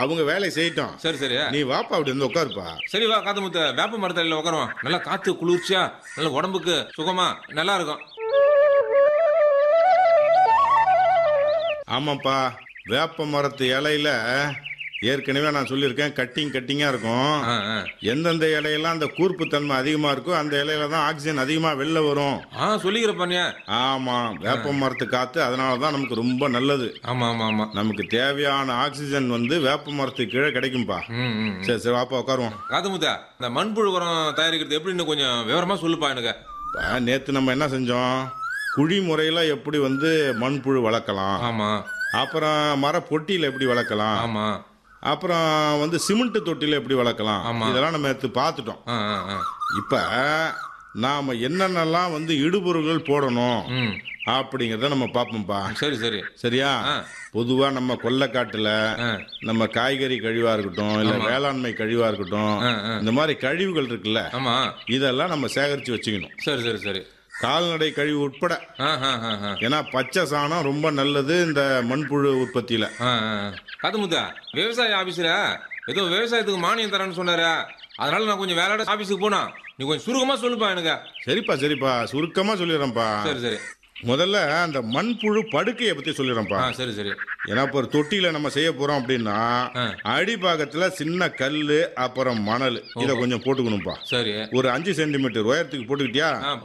அவங்க வேலையை செய்யட்டும் சரி சரி நீ வாப்பா அப்படி வந்து உட்காருப்பா சரி வா காத்து முத்த வேப்ப மரத்தடியில உட்காருவோம் நல்லா காத்து குளிர்ச்சியா நல்ல உடம்புக்கு சுகமா நல்லா இருக்கும் ஆமாப்பா வேப்ப மரத்து இலையில ஏற்கனவே நான் சொல்லியிருக்கேன் கட்டிங் கட்டிங்கா இருக்கும் ஆ, ஆ. எந்தெந்த இலையெல்லாம் அந்த கூர்ப்பு தன்மை அதிகமா இருக்கோ அந்த இலையில தான் ஆக்சிஜன் அதிகமா வெளில வரும் ஆ சொல்லிக்கிற பண்ணியா ஆமா வேப்ப மரத்து காத்து அதனால தான் நமக்கு ரொம்ப நல்லது ஆமா ஆமா ஆமா நமக்கு தேவையான ஆக்சிஜன் வந்து வேப்ப மரத்துக்கு கீழே கிடைக்கும்பா ம் ம் சரி சரி வாப்பா உட்காருவோம் காத்து முத்த இந்த மண்புழு உரம் தயாரிக்கிறது எப்படின்னு கொஞ்சம் விவரமா சொல்லுப்பா எனக்கு இப்ப நேத்து நம்ம என்ன செஞ்சோம் குழி முறையில எப்படி வந்து மண்புழு வளர்க்கலாம் ஆமா அப்புறம் மர பொட்டியில எப்படி வளர்க்கலாம் ஆமா அப்புறம் வந்து சிமெண்ட் தொட்டில எப்படி வளர்க்கலாம் ஆமா. இதெல்லாம் நம்ம எடுத்து பார்த்துட்டோம் ஆ ஆ ஆ இப்ப நாம என்னென்னலாம் வந்து இடுபொருள்கள் போடணும் ம் அப்படிங்கறத நம்ம பார்ப்போம்ப்பா சரி சரி சரியா ஆ. பொதுவா நம்ம கொல்லைக்காட்டுல ஆ நம்ம காய்கறி கழிவா இருக்கட்டும் இல்ல வேளாண்மை கழிவா இருக்கட்டும் ஆ, ஆ. இந்த மாதிரி கழிவுகள் இருக்குல்ல ஆமா இதெல்லாம் நம்ம சேகரிச்சு வச்சுக்கணும் சரி சரி சரி கால்நடை கழிவு உட்பட ஆ ஆ ஆ ஆ ஏன்னா பச்சை சாணம் ரொம்ப நல்லது இந்த மண்புழு உற்பத்தியில ஆ, ஆ, ஆ. காத்து முத்தா விவசாய ஆபீஸ்ல ஏதோ விவசாயத்துக்கு மானியம் தரேன்னு சொன்னாரு அதனால நான் கொஞ்சம் வேலையோட ஆபீஸுக்கு போனா நீ கொஞ்சம் சுருக்கமா சொல்லுப்பா எனக்கு சரிப்பா சரிப்பா சுருக்கமா சொல்லிடுறேன்ப்பா சரி சரி முதல்ல அந்த மண்புழு படுக்கையை பத்தி சொல்லிடுறேன்ப்பா ஆ சரி சரி ஏன்னா இப்போ ஒரு தொட்டியில நம்ம செய்ய போறோம் அப்படின்னா ஆ. அடிபாகத்துல சின்ன கல்லு அப்புறம் மணல் இதை கொஞ்சம் போட்டுக்கணும்ப்பா சரி ஒரு அஞ்சு சென்டிமீட்டர் உயரத்துக்கு போட்டுக்கிட்டியா ஆ